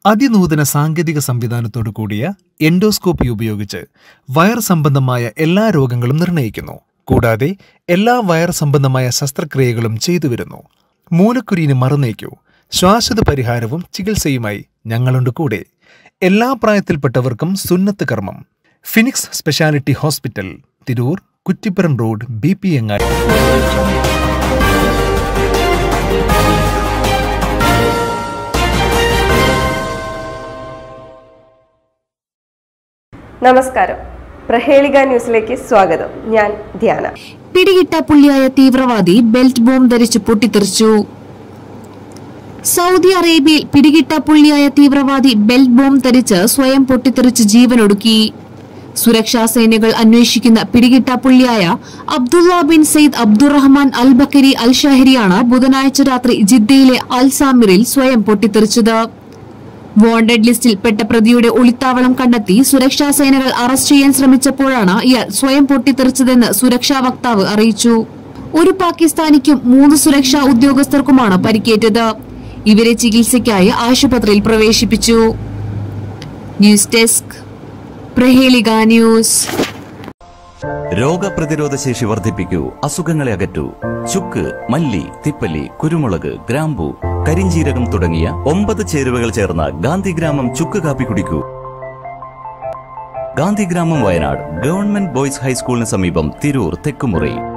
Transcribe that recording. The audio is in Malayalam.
അതിനൂതന സാങ്കേതിക സംവിധാനത്തോടു കൂടിയ എൻഡോസ്കോപ്പി ഉപയോഗിച്ച് വയർ സംബന്ധമായ എല്ലാ രോഗങ്ങളും നിർണ്ണയിക്കുന്നു കൂടാതെ എല്ലാ വയർ സംബന്ധമായ ശസ്ത്രക്രിയകളും ചെയ്തു വരുന്നു മൂലക്കുരുവിന് മറുനീക്കൂ ശ്വാസത പരിഹാരവും ചികിത്സയുമായി ഞങ്ങളുണ്ട് കൂടെ എല്ലാ പ്രായത്തിൽപ്പെട്ടവർക്കും സുന്നത്ത് കർമ്മം Phoenix speciality hospital Tirur Kuttippuram road B P Angadi നമസ്കാരം പ്രഹേളിക ന്യൂസിലേക്ക് സ്വാഗതം ഞാൻ ധ്യാന പിടികിട്ട പുള്ളിയായ തീവ്രവാദി ബെൽറ്റ് ബോംബ് ധരിച്ച് പൊട്ടിത്തെറിച്ചു സൗദി അറേബ്യയിൽ പിടികിട്ട പുള്ളിയായ തീവ്രവാദി ബെൽറ്റ് ബോംബ് ധരിച്ച് സ്വയം പൊട്ടിത്തെറിച്ച് ജീവനൊടുക്കി സുരക്ഷാ സേനകൾ അന്വേഷിക്കുന്ന പിടികിട്ട പുള്ളിയായ Abdullah bin Saeed Abdurrahman al Bakri al ഷഹരിയാണ് ബുധനാഴ്ച രാത്രി ജിദ്ദയിലെ അൽ സാമിറിൽ സ്വയം പൊട്ടിത്തെറിച്ചത് വാണ്ടഡ് ലിസ്റ്റിൽ പെട്ട പ്രതിയുടെ ഒളിത്താവളം കണ്ടെത്തി സുരക്ഷാ സേനകൾ അറസ്റ്റ് ചെയ്യാൻ ശ്രമിച്ചപ്പോഴാണ് ഇയാൾ സ്വയം പൊട്ടിത്തെറിച്ചതെന്ന് സുരക്ഷാ വക്താവ് അറിയിച്ചു ഒരു പാകിസ്ഥാനിക്കും മൂന്ന് സുരക്ഷാ ഉദ്യോഗസ്ഥർക്കുമാണ് പരിക്കേറ്റത് ഇവരെ ചികിത്സയ്ക്കായി ആശുപത്രിയിൽ പ്രവേശിപ്പിച്ചു ന്യൂസ് ഡെസ്ക് പ്രഹേളിക ന്യൂസ് രോഗപ്രതിരോധ ശേഷി വർദ്ധിപ്പിക്കൂ അസുഖങ്ങളെ അകറ്റൂ ചുക്ക് മല്ലി തിപ്പല്ലി കുരുമുളക് ഗ്രാമ്പു കരിഞ്ചീരകം തുടങ്ങിയ ഒമ്പത് ചേരുവകൾ ചേർന്ന ഗാന്ധിഗ്രാമം ചുക്ക് കാപ്പി കുടിക്കൂ ഗാന്ധിഗ്രാമം വയനാട് ഗവൺമെന്റ് ബോയ്സ് ഹൈസ്കൂളിന് സമീപം തിരൂർ തെക്കുമുറി